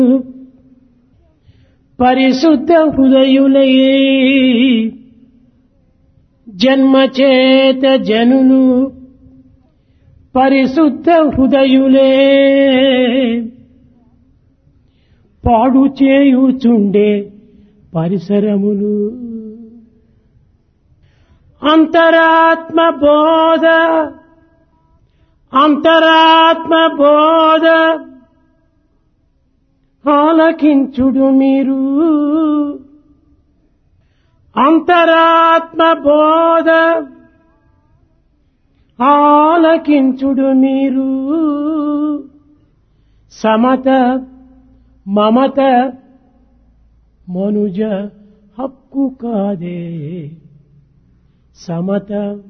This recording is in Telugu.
పరిశుద్ధ హృదయులై జన్మచేత జనులు పరిశుద్ధ హృదయులే పాడు చేయుచుండే పరిసరములు అంతరాత్మ బోధ అంతరాత్మ బోధ ఆలకించుడు మీరు అంతరాత్మ బోధ ఆలకించుడు మీరు సమత మమత మనుజ హక్కు కాదే సమత